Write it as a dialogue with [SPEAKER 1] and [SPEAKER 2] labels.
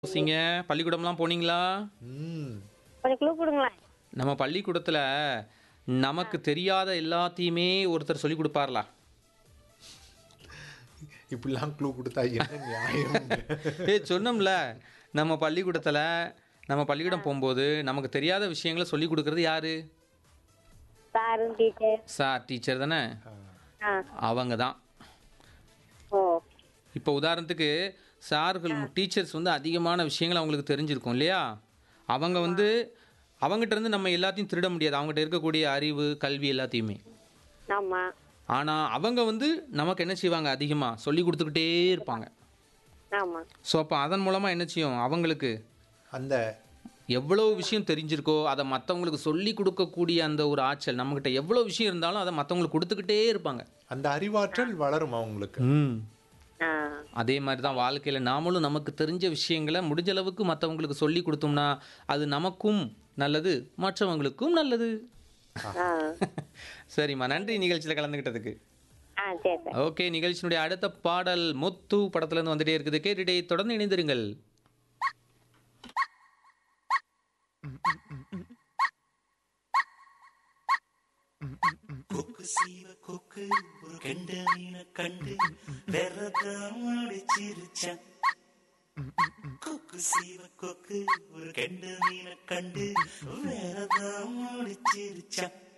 [SPEAKER 1] யோசிங்க பள்ளிக்கூடம்லாம் போனீங்களா
[SPEAKER 2] ம்
[SPEAKER 3] கொஞ்சம் க்ளூ கொடுங்களேன்
[SPEAKER 1] நம்ம பள்ளிக்கூடத்தில் நமக்கு தெரியாத எல்லாத்தையுமே ஒருத்தர் சொல்லி கொடுப்பார்லா
[SPEAKER 2] இப்படிலாம் க்ளூ கொடுத்தா என்ன நியாயம்
[SPEAKER 1] ஏ சொன்னோம்ல நம்ம பள்ளிக்கூடத்தில் நம்ம பள்ளிக்கூடம் போகும்போது நமக்கு தெரியாத விஷயங்களை சொல்லி கொடுக்கறது யாரு
[SPEAKER 3] சாரு டீச்சர்
[SPEAKER 1] சார் டீச்சர் தானே
[SPEAKER 3] ஆ
[SPEAKER 1] அவங்க தான்
[SPEAKER 3] ஓ
[SPEAKER 1] இப்போ உதாரணத்துக்கு சார்கள் டீச்சர்ஸ் வந்து அதிகமான விஷயங்கள் அவங்களுக்கு தெரிஞ்சிருக்கும் இல்லையா அவங்க வந்து அவங்ககிட்ட இருந்து நம்ம எல்லாத்தையும் திருட முடியாது அவங்ககிட்ட இருக்கக்கூடிய அறிவு கல்வி எல்லாத்தையுமே
[SPEAKER 3] ஆமா
[SPEAKER 1] ஆனால் அவங்க வந்து நமக்கு என்ன செய்வாங்க அதிகமாக சொல்லி கொடுத்துக்கிட்டே இருப்பாங்க
[SPEAKER 3] ஆமா
[SPEAKER 1] ஸோ அப்போ அதன் மூலமாக என்ன செய்யும் அவங்களுக்கு
[SPEAKER 2] அந்த
[SPEAKER 1] எவ்வளோ விஷயம் தெரிஞ்சிருக்கோ அதை மற்றவங்களுக்கு சொல்லி கொடுக்கக்கூடிய அந்த ஒரு ஆற்றல் நம்மக்கிட்ட எவ்வளோ விஷயம் இருந்தாலும் அதை மற்றவங்களுக்கு கொடுத்துக்கிட்டே இருப்பாங்க
[SPEAKER 2] அந்த அறிவாற்றல் வளரும் அவங்களுக்கு
[SPEAKER 1] ம்
[SPEAKER 3] ஆ
[SPEAKER 1] அதே மாதிரி தான் வாழ்க்கையில் நாமளும் நமக்கு தெரிஞ்ச விஷயங்களை முடிஞ்ச அளவுக்கு மற்றவங்களுக்கு சொல்லி கொடுத்தோம்னா அது நமக்கும் நல்லது மற்றவங்களுக்கும் நல்லது
[SPEAKER 3] ஆ
[SPEAKER 1] சரிம்மா நன்றி நிகழ்ச்சியில் கலந்துக்கிட்டதுக்கு
[SPEAKER 3] ஆ சரி சார்
[SPEAKER 1] ஓகே நிகழ்ச்சியினுடைய அடுத்த பாடல் முத்து படத்துலேருந்து வந்துட்டே இருக்குது கேட்டுட்டே தொடர்ந்து இணைந்திருங்கள்
[SPEAKER 4] கொக்கு சீவ கொக்கு ஒரு கெண்ட மீனை கண்டு வெறதான் அடிச்சிருச்சான் கொக்கு சீவ கொக்கு ஒரு கெண்ட மீனை கண்டு வேறதான் அடிச்சிருச்சான்